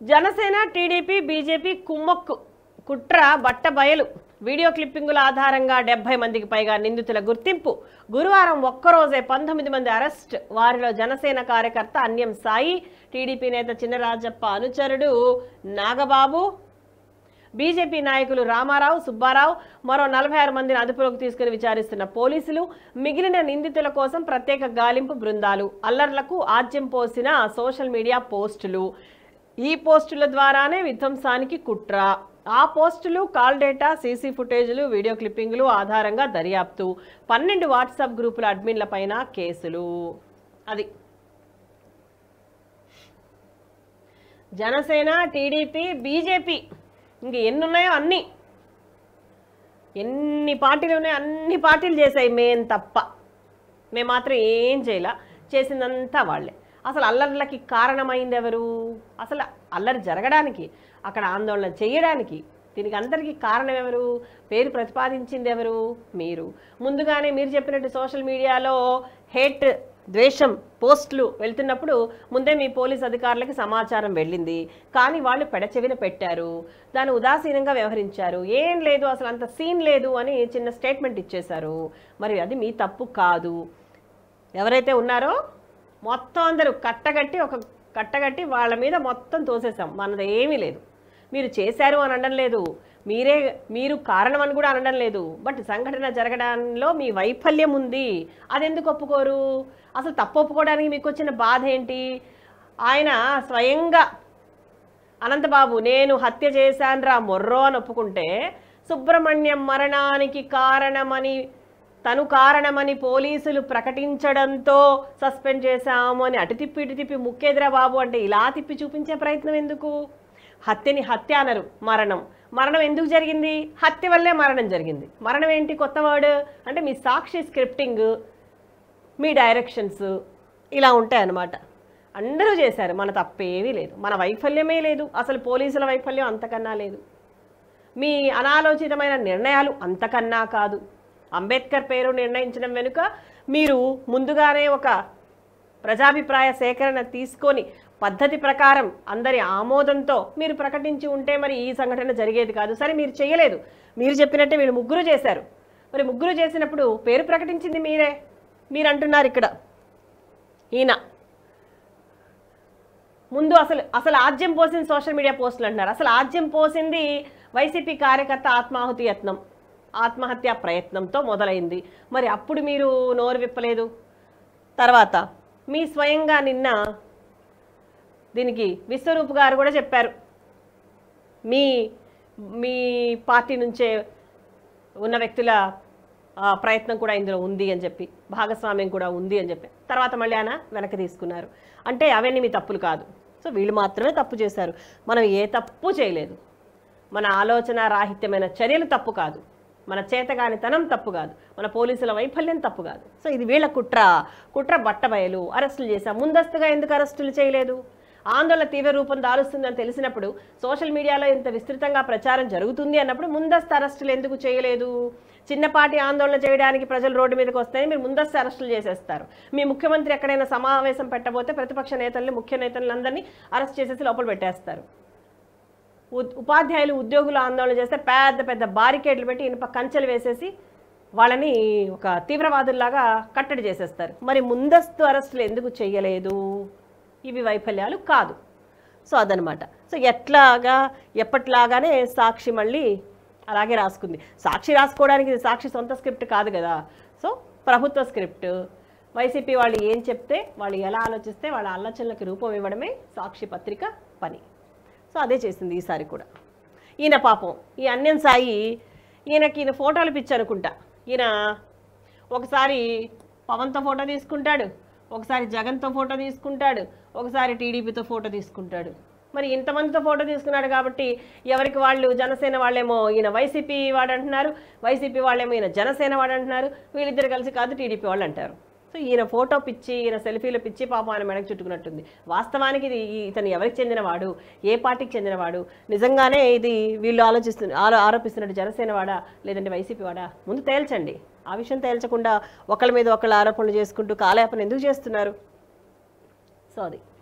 Janasena TDP BJP కుమ్మక్కు కుట్ర బట్ట బయలు వీడియో క్లిప్పింగుల ఆధారంగా డెబ్బై మందికి పైగా నిందితుల గుర్తింపు గురువారం ఒక్కరోజే పంతొమ్మిది మంది అరెస్ట్ వారిలో జనసేన కార్యకర్త అన్యం సాయి టీడీపీ నేత చిన్నరాజప్ప అనుచరుడు నాగబాబు బీజేపీ నాయకులు రామారావు సుబ్బారావు మరో నలభై ఆరు మందిని అదుపులోకి తీసుకుని విచారిస్తున్న పోలీసులు మిగిలిన నిందితుల కోసం ప్రత్యేక గాలింపు బృందాలు అల్లర్లకు ఆజ్యం పోసిన సోషల్ మీడియా పోస్టులు ఈ పోస్టుల ద్వారానే విధ్వంసానికి కుట్ర ఆ పోస్టులు కాల్ డేటా సీసీ ఫుటేజీలు వీడియో క్లిప్పింగ్లు ఆధారంగా దర్యాప్తు పన్నెండు వాట్సాప్ గ్రూపుల అడ్మిన్లపైన కేసులు అది జనసేన టీడీపీ బీజేపీ ఇంక ఎన్ని ఉన్నాయో అన్నీ ఎన్ని పార్టీలు ఉన్నాయో అన్ని పార్టీలు చేశాయి మేం తప్ప మేము మాత్రం ఏం చేయలే చేసిందంతా వాళ్ళే అసలు అల్లర్లకి కారణమైంది ఎవరు అసలు అల్లరి జరగడానికి అక్కడ ఆందోళన చేయడానికి దీనికి అందరికీ కారణం ఎవరు పేరు ప్రతిపాదించింది ఎవరు మీరు ముందుగానే మీరు చెప్పినట్టు సోషల్ మీడియాలో హేట్ ద్వేషం పోస్టులు వెళ్తున్నప్పుడు ముందే మీ పోలీస్ అధికారులకి సమాచారం వెళ్ళింది కానీ వాళ్ళు పెడచెవిన పెట్టారు దాన్ని ఉదాసీనంగా వ్యవహరించారు ఏం లేదు అసలు అంత సీన్ లేదు అని చిన్న స్టేట్మెంట్ ఇచ్చేశారు మరి అది మీ తప్పు కాదు ఎవరైతే ఉన్నారో మొత్తం అందరూ కట్టగట్టి ఒక కట్టగట్టి వాళ్ళ మీద మొత్తం తోసేసాం మనది ఏమీ లేదు మీరు చేశారు అని అనడం లేదు మీరే మీరు కారణం అని కూడా అనడం లేదు బట్ సంఘటన జరగడంలో మీ వైఫల్యం ఉంది అది ఎందుకు ఒప్పుకోరు అసలు తప్పు ఒప్పుకోవడానికి మీకు వచ్చిన బాధ ఏంటి ఆయన స్వయంగా అనంతబాబు నేను హత్య చేశానురా మొర్రో అని ఒప్పుకుంటే సుబ్రహ్మణ్యం మరణానికి కారణమని తను కారణమని పోలీసులు ప్రకటించడంతో సస్పెండ్ చేశాము అని అటు తిప్పి ఇటు తిప్పి ముక్కేదిరా బాబు అంటే ఇలా తిప్పి చూపించే ప్రయత్నం ఎందుకు హత్యని హత్య అనరు మరణం మరణం ఎందుకు జరిగింది హత్య వల్లే మరణం జరిగింది మరణం ఏంటి కొత్త వర్డ్ అంటే మీ సాక్షి స్క్రిప్టింగ్ మీ డైరెక్షన్స్ ఇలా ఉంటాయి అన్నమాట అందరూ చేశారు మన తప్పేమీ లేదు మన వైఫల్యమే లేదు అసలు పోలీసుల వైఫల్యం అంతకన్నా లేదు మీ అనాలోచితమైన నిర్ణయాలు అంతకన్నా కాదు అంబేద్కర్ పేరు నిర్ణయించడం వెనుక మీరు ముందుగానే ఒక ప్రజాభిప్రాయ సేకరణ తీసుకొని పద్ధతి ప్రకారం అందరి ఆమోదంతో మీరు ప్రకటించి ఉంటే మరి ఈ సంఘటన జరిగేది కాదు సరే మీరు చేయలేదు మీరు చెప్పినట్టే వీళ్ళు ముగ్గురు చేశారు మరి ముగ్గురు చేసినప్పుడు పేరు ప్రకటించింది మీరే మీరు అంటున్నారు ఇక్కడ ఈయన ముందు అసలు అసలు ఆజ్యం పోసింది సోషల్ మీడియా పోస్టులు అంటున్నారు అసలు ఆజ్యం పోసింది వైసీపీ కార్యకర్త ఆత్మాహుతి యత్నం ఆత్మహత్య ప్రయత్నంతో మొదలైంది మరి అప్పుడు మీరు నోరు విప్పలేదు తర్వాత మీ స్వయంగా నిన్న దీనికి విశ్వరూప్ గారు కూడా చెప్పారు మీ మీ పార్టీ నుంచే ఉన్న వ్యక్తుల ఆ, ప్రయత్నం కూడా ఇందులో ఉంది అని చెప్పి భాగస్వామ్యం కూడా ఉంది అని చెప్పి తర్వాత మళ్ళీ ఆయన వెనక్కి తీసుకున్నారు అంటే అవన్నీ మీ తప్పులు కాదు సో వీళ్ళు మాత్రమే తప్పు చేశారు మనం ఏ తప్పు చేయలేదు మన ఆలోచన రాహిత్యమైన చర్యలు తప్పు కాదు మన చేతగానితనం తప్పు కాదు మన పోలీసుల వైఫల్యం తప్పు కాదు సో ఇది వీళ్ళ కుట్ర కుట్ర బట్టబయలు అరెస్టులు చేశాం ముందస్తుగా ఎందుకు అరెస్టులు చేయలేదు ఆందోళన తీవ్ర రూపం దాలుస్తుందని తెలిసినప్పుడు సోషల్ మీడియాలో ఇంత విస్తృతంగా ప్రచారం జరుగుతుంది అన్నప్పుడు ముందస్తు అరెస్టులు ఎందుకు చేయలేదు చిన్నపాటి ఆందోళన చేయడానికి ప్రజలు రోడ్డు మీదకి వస్తే మీరు ముందస్తు అరెస్టులు చేసేస్తారు మీ ముఖ్యమంత్రి ఎక్కడైనా సమావేశం పెట్టబోతే ప్రతిపక్ష నేతల్ని ముఖ్య నేతలందరినీ అరెస్ట్ చేసేసి లోపల పెట్టేస్తారు ఉ- ఉపాధ్యాయులు ఉద్యోగులు ఆందోళన చేస్తే పెద్ద పెద్ద బారికేడ్లు పెట్టి ఇనుప కంచెలు వేసేసి వాళ్ళని ఒక తీవ్రవాదుల్లాగా కట్టడి చేసేస్తారు మరి ముందస్తు అరెస్టులు ఎందుకు చేయలేదు ఇవి వైఫల్యాలు కాదు సో అదనమాట సో ఎట్లాగా ఎప్పట్లాగానే సాక్షి మళ్ళీ అలాగే రాసుకుంది సాక్షి రాసుకోవడానికి ఇది సాక్షి సొంత స్క్రిప్ట్ కాదు కదా సో ప్రభుత్వ స్క్రిప్ట్ వైసీపీ వాళ్ళు ఏం చెప్తే వాళ్ళు ఎలా ఆలోచిస్తే వాళ్ళ ఆలోచనలకు రూపం ఇవ్వడమే సాక్షి పత్రిక పని సో అదే చేసింది ఈసారి కూడా ఈయన పాపం ఈ అన్యం సాయి ఈయనకి ఈయన ఫోటోలు పిచ్చి అనుకుంటా ఈయన ఒకసారి పవన్తో ఫోటో తీసుకుంటాడు ఒకసారి జగన్తో ఫోటో తీసుకుంటాడు ఒకసారి టీడీపీతో ఫోటో తీసుకుంటాడు మరి ఇంతమందితో ఫోటో తీసుకున్నాడు కాబట్టి ఎవరికి వాళ్ళు జనసేన వాళ్ళేమో ఈయన వైసీపీ వాడు అంటున్నారు వైసీపీ వాళ్ళేమో ఈయన జనసేన వాడు అంటున్నారు వీళ్ళిద్దరు కలిసి కాదు టీడీపీ వాళ్ళు అంటారు సో ఈయన ఫోటో పిచ్చి ఈయన సెల్ఫీలు పిచ్చి పాపం ఆయన మెడకు చుట్టుకున్నట్టుంది వాస్తవానికి ఇది ఈ- ఇతను ఎవరికి చెందినవాడు ఏ పార్టీకి చెందినవాడు నిజంగానే ఇది వీళ్ళు ఆలోచిస్తు ఆరో ఆరోపిస్తున్నట్టు జనసేన వాడా లేదంటే వైసీపీ వాడా ముందు తేల్చండి ఆ విషయం తేల్చకుండా ఒకళ్ళ మీద ఒకళ్ళు ఆరోపణలు చేసుకుంటూ కాలయాపన ఎందుకు చేస్తున్నారు సో అది